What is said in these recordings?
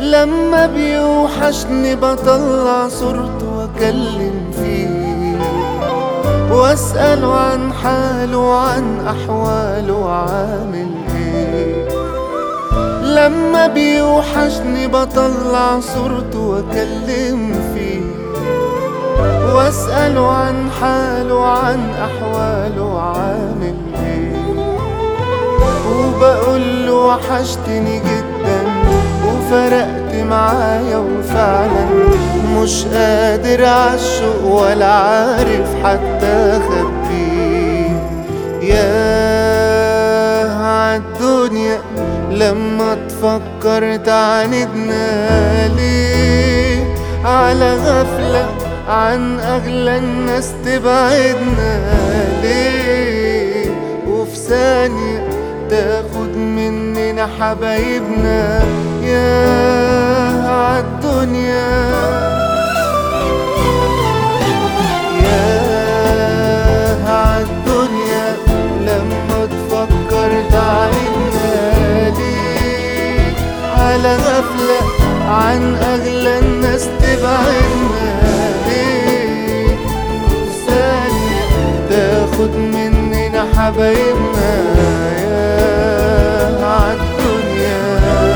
لما بيوحشني بطلع صورته واكلم فيه واسأله عن حاله وعن احواله عامل ايه لما بيوحشني بطلع صورته واكلم فيه واسأله عن حاله وعن احواله عامل ايه وبقول له وحشتني جدا وفرقت معايا وفعلا مش قادر عالشوق ولا عارف حتى اخبيه ياه عالدنيا لما تفكر تعاندنا ليه على غفلة عن أغلى الناس تبعدنا ليه وفي ثانية تاخد مننا حبايبنا ياه عالدنيا ياه عالدنيا لما تفكر تعاندنا ليه على غفلة عن أغلى الناس تبعدنا ليه في ثانية تاخد مننا حبايبنا ياه عالدنيا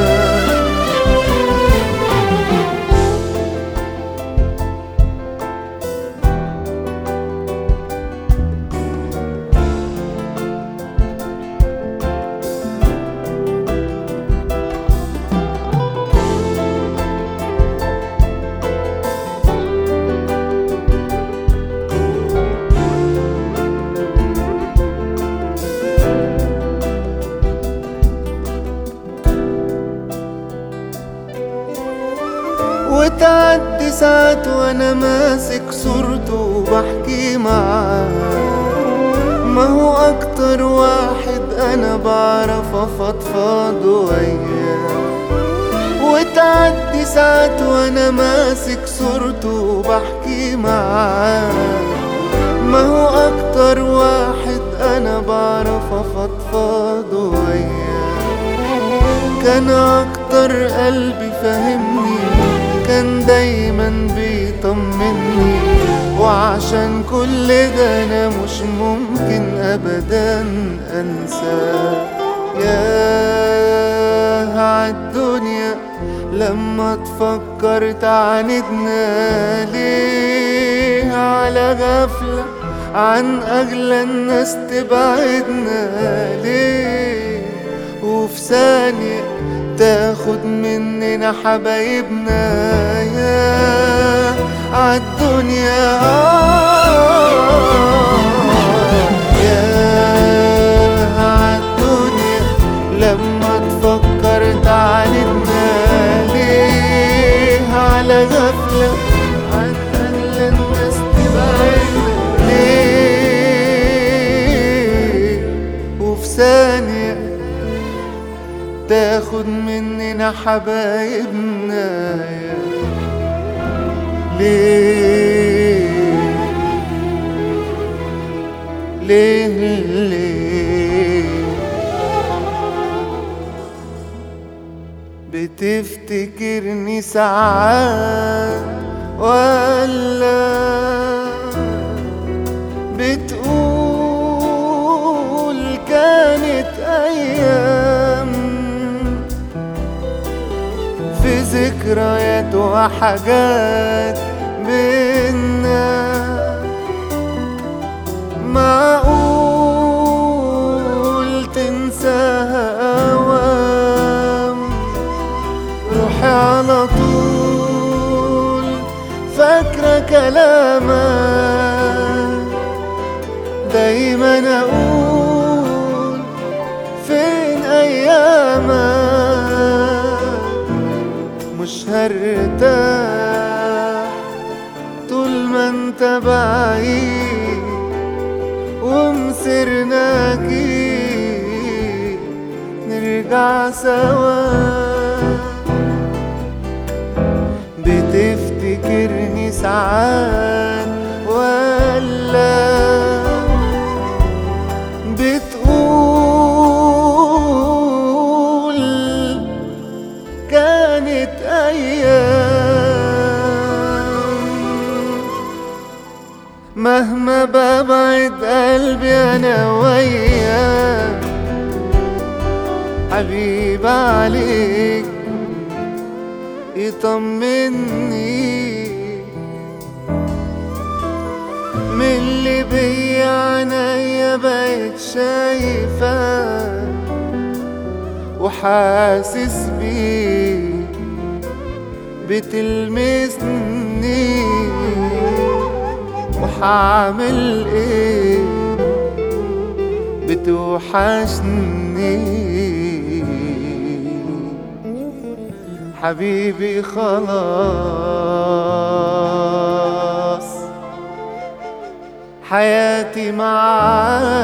وتعدي ساعات وانا ماسك صورته وبحكي معاه ما هو اكتر واحد انا بعرف افضفض وياه وتعدي ساعات وانا ماسك صورته وبحكي معاه ما هو اكتر واحد انا بعرف افضفض وياه كان اكتر قلبي فهمني كان دايما بيطمني وعشان كل ده انا مش ممكن ابدا انساه ياه عالدنيا لما تفكر تعاندنا ليه على غفلة عن أغلى الناس تبعدنا ليه وفي ثانية تاخد مننا حبايبنا يا عالدنيا يا عالدنيا لما تفكر تعاندنا ليه على غفلة عن أغلى الناس تبعدنا ليه وفي ثانية تاخد مننا حبايبنا يا ليه ليه ليه بتفتكرني ساعات ولا بتقول كانت أيام في ذكريات وحاجات بينا معقول تنساها أوام روحي على طول فاكرة كلامك دايما أقول فين أيامك مش هرتاح طول ما انت بعيد ومسرنا أكيد نرجع سوا بتفتكرني ساعات ولا بتقول كانت حبيب عليك يطمني من اللي بيا عينيا بقيت شايفة وحاسس بيك بتلمسني وحعمل ايه بتوحشني حبيبي خلاص حياتي معاك